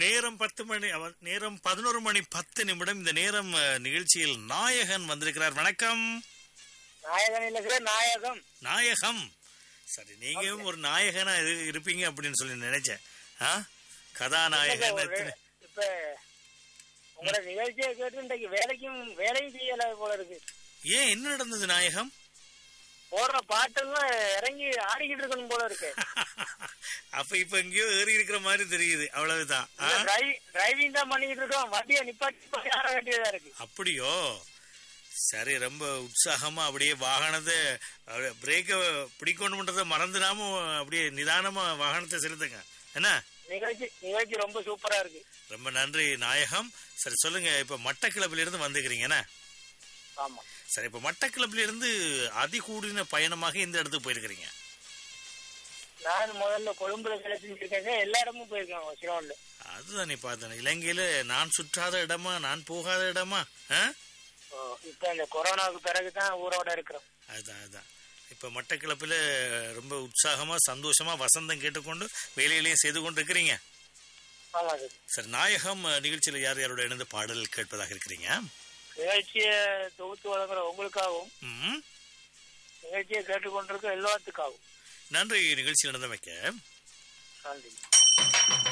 நேரம் பத்து மணி அவ- நேரம் பதினோரு மணி பத்து நிமிடம் இந்த நேரம் அஹ், நிகழ்ச்சியில் நாயகன் வந்திருக்கிறார் வணக்கம் நாயகன் இல்ல சார் நாயகம் நாயகம் சரி நீங்களும் ஒரு நாயகனா இரு- இருப்பீங்க அப்படின்னு சொல்லி நினைச்சேன் ஆ கதாநாயகன் ஒரு- எத்தனை- இப்ப உங்களோட நிகழ்ச்சியை கேட்டு இன்றைக்கு வேலைக்கும் வேலையும் செய்யல போல இருக்கு ஏன் என்ன நடந்தது நாயகம் போடுற பாட்டெல்லாம் இறங்கி ஆடிக்கிட்டு இருக்கணும் போல இருக்கு அப்ப இப்ப எங்கேயோ ஏறி இருக்கிற மாதிரி தெரியுது அவ்வளவுதான் ஆ? டிரைவிங் தான் பண்ணிக்கிட்டு இருக்கோம் வண்டியை நிப்பாட்டி நிப்பாட்டி ஆட வேண்டியதா இருக்கு அப்படியோ சரி ரொம்ப உற்சாகமா அப்படியே வாகனத்தை பிரேக்க பிடிக்கணும்ன்றதை மறந்துடாம அப்படியே நிதானமா வாகனத்தை செலுத்துங்க என்ன நிகழ்ச்சி நிகழ்ச்சி ரொம்ப சூப்பரா இருக்கு ரொம்ப நன்றி நாயகம் சரி சொல்லுங்க இப்ப மட்டக்கிளப்பில இருந்து வந்துக்கிறீங்க என்ன ஆமா சரி இப்ப மட்டக்கிளப்பில இருந்து அதிகூடின பயணமாக இந்த இடத்துக்கு போயிருக்கிறீங்க நான் முதல்ல கொழும்புல வேலை செஞ்சிருக்கேங்க எல்லா இடமும் போயிருக்கேன் சிரோன்ல அதுதான் நீ பார்த்தேன் இலங்கையில நான் சுற்றாத இடமா நான் போகாத இடமா ஆ? இப்ப இந்த கொரோனாவுக்கு பிறகுதான் ஊரோட இருக்கிறோம் அதுதான் அதுதான் இப்ப மட்டக்கிளப்பில ரொம்ப உற்சாகமா சந்தோஷமா வசந்தம் கேட்டுக்கொண்டு வேலையிலையும் செய்து கொண்டு இருக்கிறீங்க ஆமா சார் சரி நாயகம் அஹ், நிகழ்ச்சியில யார் யாரோட இணைந்து பாடல் கேட்பதாக இருக்கிறீங்க நிகழ்ச்சியை தொகுத்து வழங்குற உங்களுக்காகவும் ம், நிகழ்ச்சியை கேட்டுக்கொண்டிருக்க எல்லாத்துக்காகவும் நன்றி நிகழ்ச்சியில் நடந்தமைக்க நன்றி